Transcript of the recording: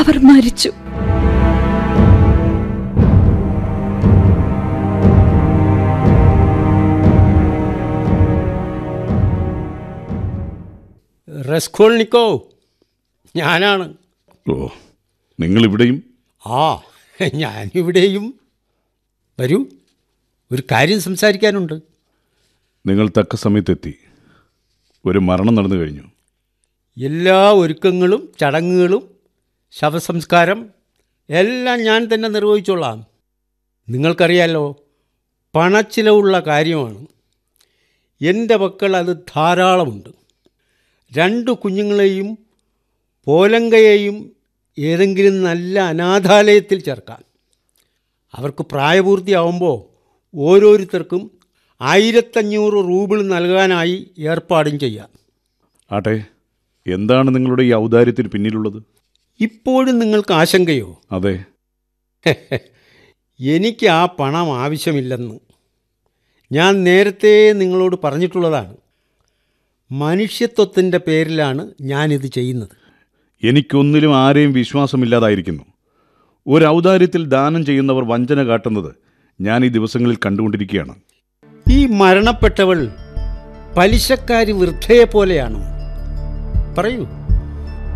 അവർ മരിച്ചു റെസ്കോൾനിക്കോ ഞാനാണ് ഓ നിങ്ങളിവിടെയും ആ ഞാനിവിടെയും വരൂ ഒരു കാര്യം സംസാരിക്കാനുണ്ട് നിങ്ങൾ തക്ക സമയത്തെത്തി ഒരു മരണം നടന്നു കഴിഞ്ഞു എല്ലാ ഒരുക്കങ്ങളും ചടങ്ങുകളും ശവസംസ്കാരം എല്ലാം ഞാൻ തന്നെ നിർവഹിച്ചോളാം നിങ്ങൾക്കറിയാലോ പണച്ചിലവുള്ള കാര്യമാണ് എൻ്റെ പക്കൽ അത് ധാരാളമുണ്ട് രണ്ട് കുഞ്ഞുങ്ങളെയും പോലങ്കയെയും ഏതെങ്കിലും നല്ല അനാഥാലയത്തിൽ ചേർക്കാം അവർക്ക് പ്രായപൂർത്തിയാവുമ്പോൾ ഓരോരുത്തർക്കും ആയിരത്തഞ്ഞൂറ് റൂബിൾ നൽകാനായി ഏർപ്പാടും ചെയ്യാം ആട്ടെ എന്താണ് നിങ്ങളുടെ ഈ ഔദാര്യത്തിന് പിന്നിലുള്ളത് ഇപ്പോഴും നിങ്ങൾക്ക് ആശങ്കയോ അതെ എനിക്ക് ആ പണം ആവശ്യമില്ലെന്ന് ഞാൻ നേരത്തെ നിങ്ങളോട് പറഞ്ഞിട്ടുള്ളതാണ് മനുഷ്യത്വത്തിൻ്റെ പേരിലാണ് ഞാനിത് ചെയ്യുന്നത് എനിക്കൊന്നിലും ആരെയും വിശ്വാസമില്ലാതായിരിക്കുന്നു ഒരു ഔദാര്യത്തിൽ ദാനം ചെയ്യുന്നവർ വഞ്ചന കാട്ടുന്നത് ഞാൻ ഈ ദിവസങ്ങളിൽ കണ്ടുകൊണ്ടിരിക്കുകയാണ് ഈ മരണപ്പെട്ടവൾ പലിശക്കാരി വൃദ്ധയെ പോലെയാണോ പറയൂ